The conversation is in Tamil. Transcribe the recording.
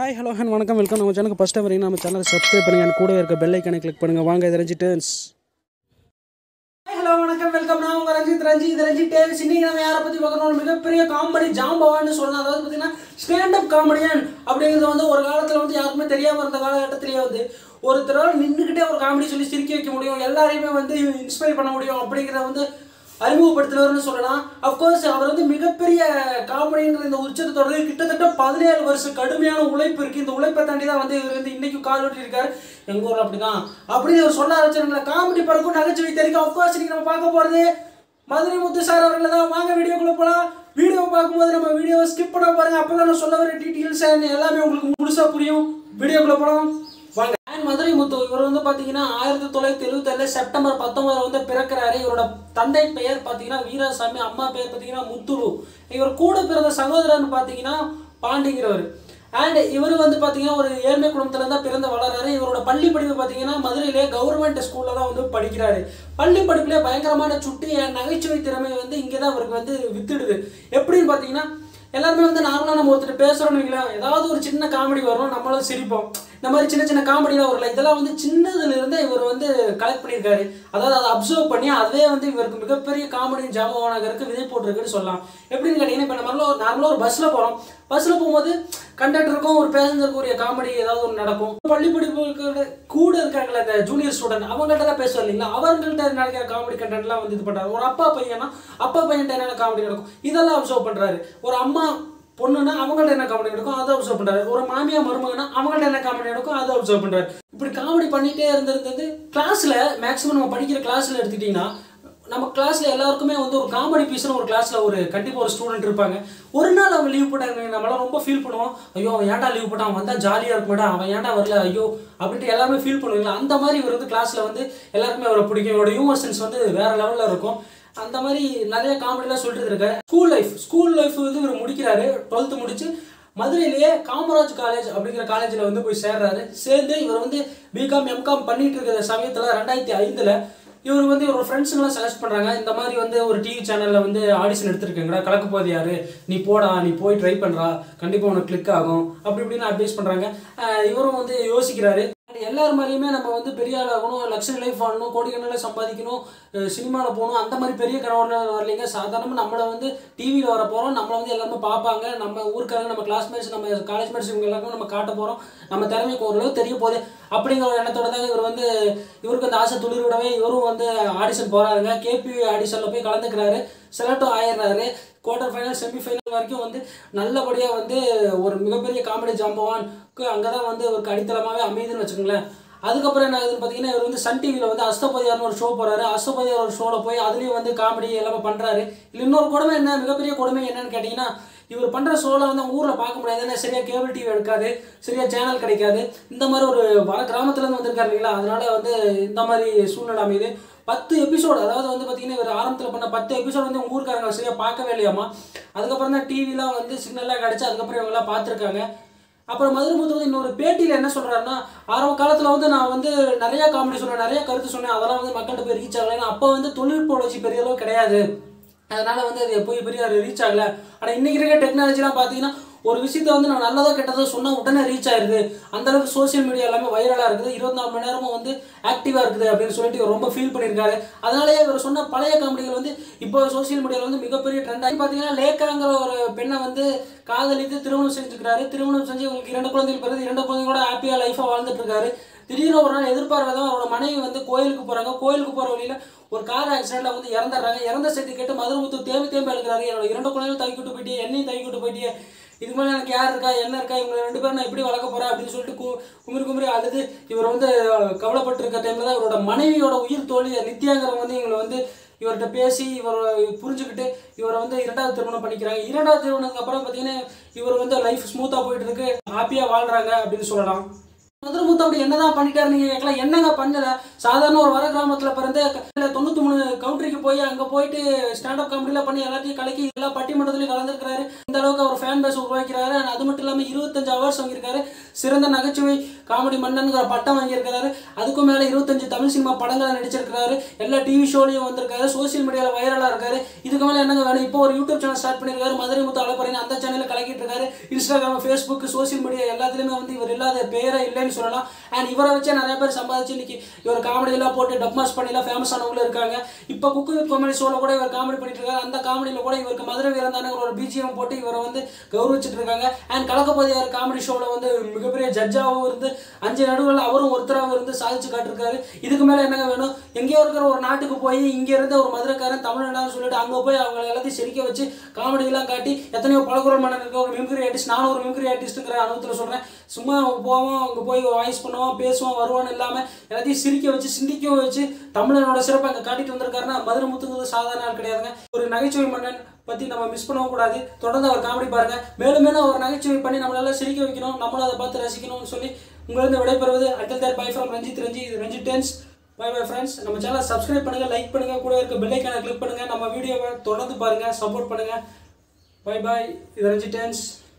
ஹாய் ஹலோ ஹன் வணக்கம் வெல்கம் நம்ம சேனலுக்கு ஃபஸ்ட் டைம் வரீங்க நம்ம சேனலை சப்ஸ்கிரைப் பண்ணுங்க and கூடவே இருக்க பெல் ஐக்கனை கிளிக் பண்ணுங்க வாங்க இது ரஞ்சி டேர்ன்ஸ் ஹலோ வணக்கம் வெல்கம் நான் உங்க ரஞ்சித் ரஞ்சித் ரஞ்சித் டேர்ன்ஸ் இன்னைக்கு நம்ம யாரை பத்தி பார்க்கணும் ஒரு மிகப்பெரிய காமெடி ஜாம்பவான்னு சொல்லலாம் அதாவது பார்த்தீங்கன்னா ஸ்டாண்டப் காமெடியன் அப்படிங்கிறது வந்து ஒரு காலத்தில் வந்து யாருக்குமே தெரியாம இருந்த காலகட்டத்திலேயே வந்து ஒருத்தரால் நின்றுக்கிட்டே ஒரு காமெடி சொல்லி சிரிக்க வைக்க முடியும் எல்லாரையுமே வந்து இன்ஸ்பைர் பண்ண முடியும் அப்படிங்கிறத வந்து அறிமுகப்படுத்தினவர்னு சொல்லலாம் அஃப்கோர்ஸ் அவர் வந்து மிகப்பெரிய காமெடின்ற இந்த உச்சத்தை தொடர்ந்து கிட்டத்தட்ட பதினேழு வருஷம் கடுமையான உழைப்பு இருக்கு இந்த உழைப்பை தாண்டி தான் வந்து இவர் வந்து இன்னைக்கு கால் விட்டு இருக்காரு எங்க ஊர்ல அப்படிதான் அப்படின்னு அவர் சொல்ல ஆரம்பிச்சாருங்களா காமெடி பறக்கும் நகைச்சுவை தெரிவிக்கும் அஃப்கோர்ஸ் இன்னைக்கு நம்ம பார்க்க போறது மதுரை முத்து சார் அவர்களை தான் வாங்க வீடியோக்குள்ள போலாம் வீடியோ பார்க்கும்போது நம்ம வீடியோவை ஸ்கிப் பண்ண பாருங்க அப்பதான் நான் சொல்ல வர டீட்டெயில்ஸ் எல்லாமே உங்களுக்கு முழுசா புரியும் வீடியோக்குள்ள போலாம் வாங்க அண்ட் மதுரை முத்து இவர் வந்து பாத்தீங்கன்னா ஆயிரத்தி தொள்ளாயிரத்தி எழுபத்தி செப்டம்பர் பத்தொன்பதுல வந்து பிறக்கிறாரு இவரோட தந்தை பெயர் பாத்தீங்கன்னா வீராசாமி அம்மா பெயர் பாத்தீங்கன்னா முத்துலு இவர் கூட பிறந்த சகோதரன் பாத்தீங்கன்னா பாண்டிங்கிறவர் அண்ட் இவர் வந்து பாத்தீங்கன்னா ஒரு ஏழ்மை குடும்பத்துல தான் பிறந்து வளர்றாரு இவரோட பள்ளி படிப்பு பாத்தீங்கன்னா மதுரையிலே கவர்மெண்ட் ஸ்கூல்ல தான் வந்து படிக்கிறாரு பள்ளி படிப்புலேயே பயங்கரமான சுட்டி and நகைச்சுவை திறமை வந்து இங்கே தான் அவருக்கு வந்து வித்துடுது எப்படின்னு பாத்தீங்கன்னா எல்லாருமே வந்து நார்மலாக நம்ம ஒருத்தர் பேசுகிறோம்னு வைங்களேன் ஏதாவது ஒரு சின்ன காமெடி வரும் நம்மளும் சிரிப்போம் இந்த மாதிரி சின்ன சின்ன காமெடிலாம் வரல இதெல்லாம் வந்து சின்னதுல இருந்தே இவர் வந்து கலெக்ட் பண்ணியிருக்காரு அதாவது அதை அப்சர்வ் பண்ணி அதுவே வந்து இவருக்கு மிகப்பெரிய காமெடி ஜாமவானகருக்கு விதை போட்டிருக்குன்னு சொல்லலாம் எப்படின்னு கேட்டிங்கன்னா இப்போ நம்மளால ஒரு நார்மலாக ஒரு பஸ்ஸில் போகிறோம் பஸ்ஸில் போகும்போது கண்டக்டருக்கும் ஒரு பேசஞ்சருக்கும் ஒரு காமெடி ஏதாவது ஒன்று நடக்கும் பள்ளி படிப்புகளோட கூட இருக்காங்களே இந்த ஜூனியர் ஸ்டூடெண்ட் அவங்கள்ட்ட தான் பேசுவார் இல்லைங்களா அவங்கள்ட்ட நடக்கிற காமெடி கண்டென்ட்லாம் வந்து இது பண்ணுறாரு ஒரு அப்பா பையனா அப்பா பையன்ட்ட என்னென்ன காமெடி நடக்கும் இதெல்லாம் அப்சர்வ் பண்ணுறாரு ஒரு அம்மா பொண்ணுன்னா அவங்கள்ட்ட என்ன காமெடி நடக்கும் அதை அப்சர்வ் பண்றாரு ஒரு மாமியா மருமகனா அவங்கள்ட்ட என்ன காமெடி நடக்கும் அதை அப்சர்வ் பண்றாரு இப்படி காமெடி பண்ணிட்டே இருந்திருந்தது கிளாஸ்ல மேக்ஸிமம் நம்ம படிக்கிற கிளாஸ்ல எடுத்துக்கிட்டீங்கன்னா நம்ம கிளாஸ்ல எல்லாருக்குமே வந்து ஒரு காமெடி பீஸ்னு ஒரு கிளாஸ்ல ஒரு கண்டிப்பா ஒரு ஸ்டூடெண்ட் இருப்பாங்க ஒரு நாள் அவங்க லீவ் போட்டாங்க நம்மளாம் ரொம்ப ஃபீல் பண்ணுவோம் ஐயோ அவன் ஏன்டா லீவ் போட்டான் அவன் வந்தா ஜாலியா இருக்குமாடா அவன் ஏன்டா வரல ஐயோ அப்படின்ட்டு எல்லாருமே ஃபீல் பண்ணுவீங்களா அந்த மாதிரி இவர் வந்து கிளாஸ்ல வந்து எல்லாருக்குமே அவரை பிடிக்கும் இவரோட ஹியூமர் சென்ஸ் வந்து வேற லெவல்ல இருக்கும் அந்த மாதிரி நிறைய காமெடிலாம் சொல்லிட்டு இருக்காரு ஸ்கூல் லைஃப் ஸ்கூல் லைஃப் வந்து இவர் முடிக்கிறாரு டுவெல்த்து முடிச்சு மதுரையிலேயே காமராஜ் காலேஜ் அப்படிங்கிற காலேஜில் வந்து போய் சேர்றாரு சேர்ந்து இவர் வந்து பிகாம் எம்காம் பண்ணிட்டு இருக்கிற சமயத்தில் ரெண்டாயிரத்தி ஐந்தில் இவர் வந்து இவரோட ஃப்ரெண்ட்ஸுங்களாம் செலக்ட் பண்ணுறாங்க இந்த மாதிரி வந்து ஒரு டிவி சேனலில் வந்து ஆடிஷன் எடுத்திருக்கீங்கடா கலக்க போது யாரு நீ போடா நீ போய் ட்ரை பண்ணுறா கண்டிப்பாக உனக்கு கிளிக் ஆகும் அப்படி இப்படின்னு அட்வைஸ் பண்ணுறாங்க இவரும் வந்து யோசிக்கிறாரு And எல்லார் மாதிரியுமே நம்ம வந்து பெரிய ஆள் ஆகணும் லக்ஸரி லைஃப் வாழணும் கோடிக்கணக்கில் சம்பாதிக்கணும் சினிமாவில் போகணும் அந்த மாதிரி பெரிய கனவுல வரலைங்க சாதாரணமாக நம்மளை வந்து டிவியில் வர போகிறோம் நம்மளை வந்து எல்லாருமே பார்ப்பாங்க நம்ம ஊருக்காரங்க நம்ம கிளாஸ்மேட்ஸ் நம்ம காலேஜ் மேட்ஸ் இவங்க எல்லாருக்கும் நம்ம காட்ட போகிறோம் நம்ம திறமைக்கு ஓரளவு தெரிய போகுது அப்படிங்கிற ஒரு எண்ணத்தோட தான் இவர் வந்து இவருக்கு அந்த ஆசை துளிர் விடவே இவரும் வந்து ஆடிஷன் போகிறாருங்க கேபி ஆடிஷனில் போய் கலந்துக்கிறாரு செலக்டும் ஆயிடுறாரு குவார்டர் ஃபைனல் செமிஃபைனல் வரைக்கும் வந்து நல்லபடியாக வந்து ஒரு மிகப்பெரிய காமெடி ஜாம்பவான்க்கு அங்கே தான் வந்து ஒரு அடித்தளமாகவே அமையுதுன்னு வச்சுக்கோங்களேன் அதுக்கப்புறம் என்ன ஆகுதுன்னு பார்த்தீங்கன்னா இவர் வந்து சன் டிவியில் வந்து அஸ்தபதியார்னு ஒரு ஷோ போகிறாரு அஸ்தபதியார் ஒரு ஷோவில் போய் அதுலேயும் வந்து காமெடி எல்லாமே பண்ணுறாரு இல்லை இன்னொரு கொடுமை என்ன மிகப்பெரிய கொடுமை என்னன்னு கேட்டிங்கன்னா இவர் பண்ணுற ஷோவில் வந்து ஊரில் பார்க்க முடியாது ஏன்னா சரியாக கேபிள் டிவி எடுக்காது சரியாக சேனல் கிடைக்காது இந்த மாதிரி ஒரு வர கிராமத்துலேருந்து வந்திருக்காரு இல்லைங்களா அதனால வந்து இந்த மாதிரி சூழ்நிலை அமையுது பத்து எபிசோடு அதாவது வந்து பார்த்தீங்கன்னா இவர் ஆரம்பத்தில் பண்ண பத்து எபிசோடு வந்து உங்க ஊருக்காரங்க சரியாக பார்க்கவே இல்லையாமா அதுக்கப்புறம் தான் டிவிலாம் வந்து சிக்னல்லாம் கிடச்சி அதுக்கப்புறம் இவங்கெல்லாம் பார்த்துருக்காங்க அப்புறம் மதுரை முத்து வந்து இன்னொரு பேட்டியில் என்ன சொல்கிறாருன்னா ஆரம்ப காலத்தில் வந்து நான் வந்து நிறையா காமெடி சொன்னேன் நிறைய கருத்து சொன்னேன் அதெல்லாம் வந்து மக்கள்கிட்ட போய் ரீச் ஆகலை ஏன்னா அப்போ வந்து தொழில்நுட்ப வளர்ச்சி பெரிய அளவு கிடையாது அதனால வந்து அது போய் பெரிய ரீச் ஆகல ஆனால் இன்னைக்கு இருக்க டெக்னாலஜிலாம் பார்த்தீங்கன்னா ஒரு விஷயத்த வந்து நான் நல்லதோ கெட்டதோ சொன்னால் உடனே ரீச் ஆயிருது அந்த அளவுக்கு சோஷியல் மீடியா எல்லாமே வைரலாக இருக்குது இருபத்தி நாலு மணி நேரமும் வந்து ஆக்டிவாக இருக்குது அப்படின்னு சொல்லிட்டு இவர் ரொம்ப ஃபீல் பண்ணியிருக்காரு அதனாலேயே இவர் சொன்ன பழைய காமெடிகள் வந்து இப்போ சோஷியல் மீடியாவில் வந்து மிகப்பெரிய ட்ரெண்டாகி பார்த்தீங்கன்னா லேக்காங்கிற ஒரு பெண்ணை வந்து காதலித்து திருமணம் செஞ்சுக்கிறாரு திருமணம் செஞ்சு இவங்களுக்கு இரண்டு குழந்தைகள் பிறகு இரண்டு குழந்தைங்களோட ஹாப்பியாக லைஃபாக வாழ்ந்துட்டு இருக்காரு திடீர்னு ஒரு நாள் எதிர்பார்க்காத அவரோட மனைவி வந்து கோயிலுக்கு போகிறாங்க கோயிலுக்கு போகிற வழியில் ஒரு கார் ஆக்சிடென்ட்ல வந்து இறந்துடுறாங்க இறந்த செய்தி கேட்டு மதுரை முத்து தேம்பி தேம்பி எழுக்கிறாரு என்னோட இரண்டு குழந்தைகள் தூக்கிட்டு போயிட்டே என்னையும் தூக்கிட்டு போயிட்டே இது மேலே எனக்கு யார் இருக்கா என்ன இருக்கா இவங்க ரெண்டு பேரும் நான் எப்படி வளர்க்க போறேன் அப்படின்னு சொல்லிட்டு கு குமிரி குமிரி அழுது இவர் வந்து கவலைப்பட்டு இருக்க டைம்ல தான் இவரோட மனைவியோட உயிர் தோழி நித்யாங்கிறவங்க வந்து இவங்களை வந்து இவர்கிட்ட பேசி இவர் புரிஞ்சுக்கிட்டு இவரை வந்து இரண்டாவது திருமணம் பண்ணிக்கிறாங்க இரண்டாவது திருமணத்துக்கு அப்புறம் பார்த்தீங்கன்னா இவர் வந்து லைஃப் ஸ்மூத்தாக போயிட்டு இருக்கு ஹாப்பியாக வாழ்றாங்க அப்படின்னு சொல்லலாம் மதுரை முத்து அப்படி என்னதான் பண்ணிட்டாரு நீங்க கேட்கலாம் என்னங்க பண்ணல சாதாரண ஒரு வர கிராமத்துல பிறந்து க- தொண்ணூத்தி மூணு கவுண்டரிக்கு போய் அங்க போயிட்டு ஸ்டாண்டப் காமெடியில பண்ணி எல்லாத்தையும் கலக்கி எல்லா பட்டிமன்றத்திலையும் கலந்துருக்காரு இந்த அளவுக்கு அவர் ஃபேன் பேஸ் உருவாக்கிறாரு and அது மட்டும் இல்லாமல் இருபத்தஞ்சு அவார்ட்ஸ் வாங்கியிருக்காரு சிறந்த நகைச்சுவை காமெடி மன்னன்கிற பட்டம் வாங்கியிருக்காரு அதுக்கும் மேலே இருபத்தஞ்சு தமிழ் சினிமா படங்களை நடிச்சிருக்காரு எல்லா டிவி ஷோலையும் வந்திருக்காரு சோஷியல் மீடியாவில் வைரலாக இருக்காரு இதுக்கு மேலே என்னங்க வேணும் இப்போ ஒரு யூடியூப் சேனல் ஸ்டார்ட் பண்ணியிருக்காரு மதுரை முத்து அழப்பறின்னு அந்த சேனலில் கலக்கிட்டு இருக்காரு இன்ஸ்டாகிராம் ஃபேஸ்புக் சோஷியல் மீடியா எல்லாத்துலேயுமே வந்து இவர் இல்லாத பேரே இல்லைன்னு சொல்லலாம் அண்ட் இவரை வச்சே நிறைய பேர் சம்பாதிச்சு இன்னைக்கு இவர் காமெடியெல்லாம் போட்டு டப் மாஸ் பண்ணிலாம் ஃபேமஸ் ஆனவங்களும் இருக்காங்க இப்போ குக்கு வித் காமெடி ஷோவில் கூட இவர் காமெடி பண்ணிட்டு இருக்காரு அந்த காமெடியில் கூட இவருக்கு மதுரை வீரந்தான ஒரு பிஜிஎம் போட்டு இவரை வந்து கௌரவிச்சிட்டு இருக்காங்க அண்ட் கலக்கப்போதையார் காமெடி ஷோவில் வந்து மிகப்பெரிய ஜட்ஜாகவும் இருந்து அஞ்சு நடுவில் அவரும் ஒருத்தராகவும் இருந்து சாதிச்சு காட்டிருக்காரு இதுக்கு மேலே என்னங்க வேணும் எங்கேயோ இருக்கிற ஒரு நாட்டுக்கு போய் இங்கே இருந்த ஒரு மதுரைக்காரன் தமிழ்நாடுன்னு சொல்லிட்டு அங்கே போய் அவங்க எல்லாத்தையும் சிரிக்க வச்சு காமெடியெல்லாம் காட்டி எத்தனையோ பலகுரல் மன்னன் இருக்க ஒரு மிமிக்ரி ஆர்டிஸ்ட் நானும் ஒரு மிமிக்ரி ஆர்டிஸ்ட்டுங்கிற அனுபவத்தில் சொல்கிறேன் சும்மா போவோம் அங்கே போய் வாய்ஸ் பண்ணுவோம் பேசுவோம் வருவோம்னு இல்லாமல் எல்லாத்தையும் சிரிக்க வச்சு சிந்திக்கவும் வச்சு தமிழனோட சிறப்பை அங்கே காட்டிட்டு வந்திருக்காருன்னா மதுரை முத்துங்கிறது சாதாரண ஆள் கிடையாதுங்க ஒரு நகைச்சுவை மன்னன் பற்றி நம்ம மிஸ் பண்ணவும் கூடாது தொடர்ந்து அவர் காமெடி பாருங்க மேலும் மேலும் அவர் நகைச்சுவை பண்ணி நம்மளெல்லாம் சிரிக்க வைக்கணும் நம்மளும் அதை பார்த்து ரசிக்கணும்னு சொல்லி உங்களிருந்து விடைபெறுவது அட்டல் தேர் பை ஃப்ரம் ரஞ்சித் ரஞ்சி இது Ranjith tens bye bye friends நம்ம சேனலை சப்ஸ்கிரைப் பண்ணுங்க லைக் பண்ணுங்க கூட இருக்க பெல் ஐக்கானை கிளிக் பண்ணுங்க நம்ம வீடியோவை தொடர்ந்து பாருங்க சப்போர்ட் பண்ணுங்க பை பாய் இது ரஞ்சித் டென்ஸ்